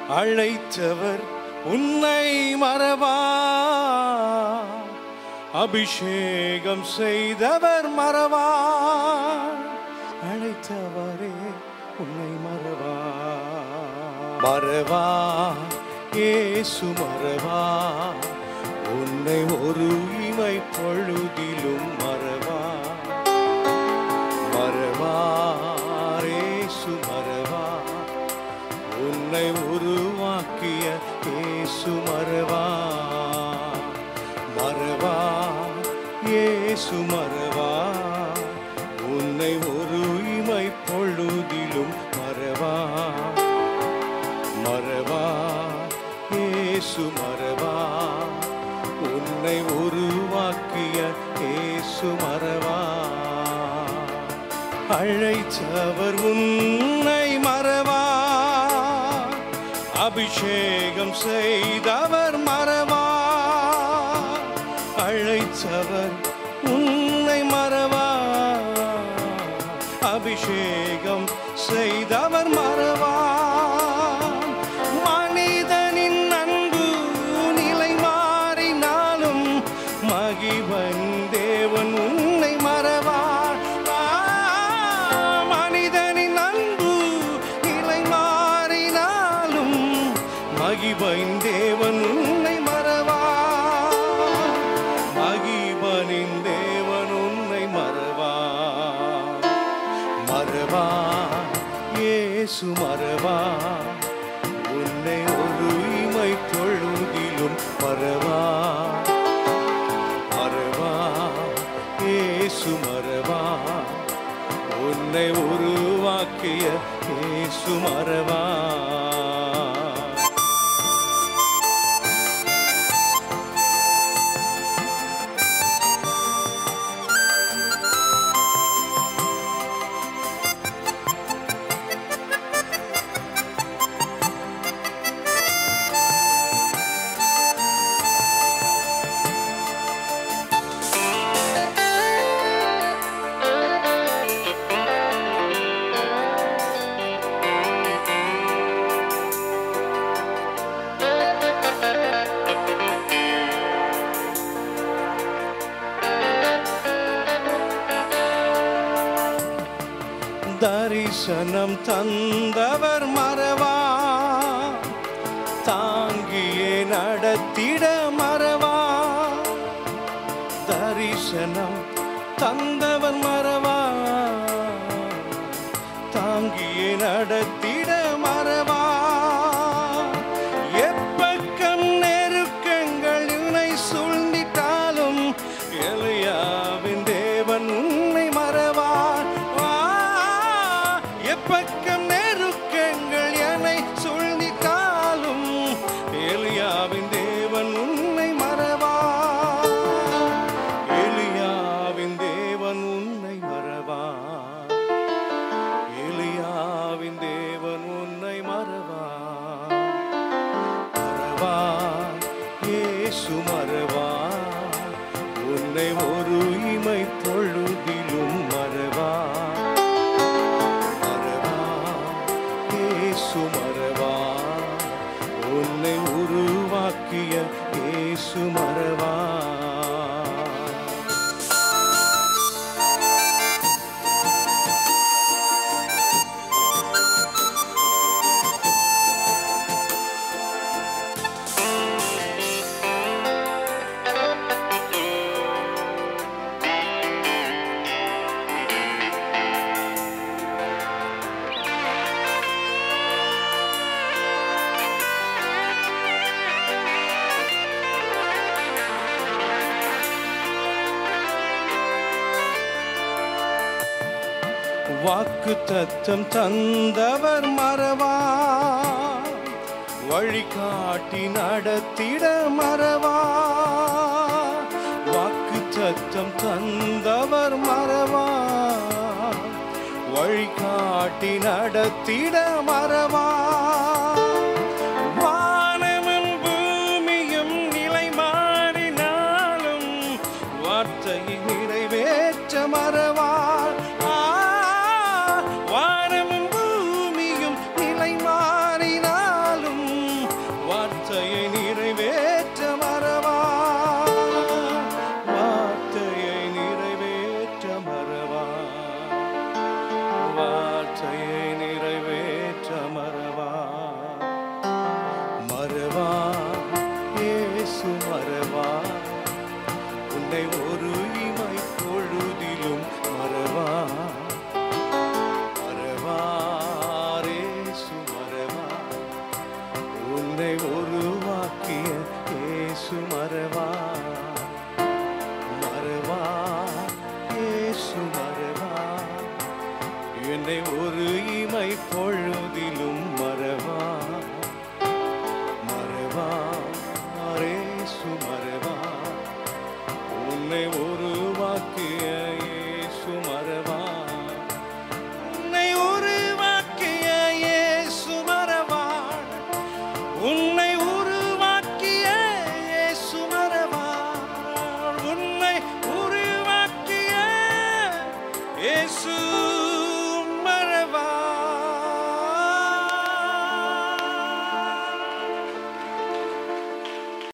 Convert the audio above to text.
அழைத்தவர் உன்னை மறவா அபிஷேகம் செய்தவர் மறவா அழைத்தவரே உன்னை மறவா மறவா இயேசு மறவா உன்னை ஒரு இமை பொழுதிலும் மறவா மறவா இயேசு மறவா உன்னை உருவாக்கிய இயேசு மறவா மறவா இயேசு மறவா உன்னை ஒரு இமை பொழுதிலும் மறவா மறவா இயேசு மறவா உன்னை உருவாக்கிய இயேசு மறவா அழைத்தவர் உன்னை மறவா அபிஷேகம் செய்தவர் மறவா அழைத்தவர் உன்னை மறவா அபிஷேகம் செய்தவர் மறவா மனிதனின் அன்பு நிலை மாறினாலும் மகிவன் தேவன் உன்னை மறவார் ஆ, மனிதனின் அன்பு நிலை மாறினாலும் மகிவன் தேவன் உன்னை மறவார் மகிபனின் தேவன் உன்னை மறவா மறவா இயேசு மறவா உன்னை ஒரு இமை பொழுதிலும் மறவா மறவா இயேசு மறவா உன்னை உருவாக்கிய இயேசு மறவா தரிசனம் தந்தவர் மறவா தாங்கியே நடத்திட மறவா தரிசனம் தந்தவர் மறவா தாங்கியே நடத்திட மறவா எப்பக்கம் நெருக்கங்கள் உன்னை சூழ்ந்திட்டாலும் எலியாவின் தேவன் உன்னை மறவார் வா, எப்பக்கம் நெருக்கங்கள் என்னை சூழ்ந்திட்டாலும் எலியாவின் தேவன் உன்னை மறவார் எலியாவின் தேவன் உன்னை மறவார் எலியாவின் தேவன் உன்னை மறவா மறவா இயேசு மறவா உன்னை ஒரு இமை பொழுதிலும் மறவா மறவா இயேசு மறவா உன்னை உருவாக்கிய இயேசு மறவா வாக்கு தத்தம் தந்தவர் மறவா வழிகாட்டி நடத்திட மறவா வாக்கு தத்தம் தந்தவர் மறவா வழிகாட்டி நடத்திட மறவா வானமும் பூமியும் நிலை மாறினாலும் வார்த்தையை நிறைவேற்ற மறவா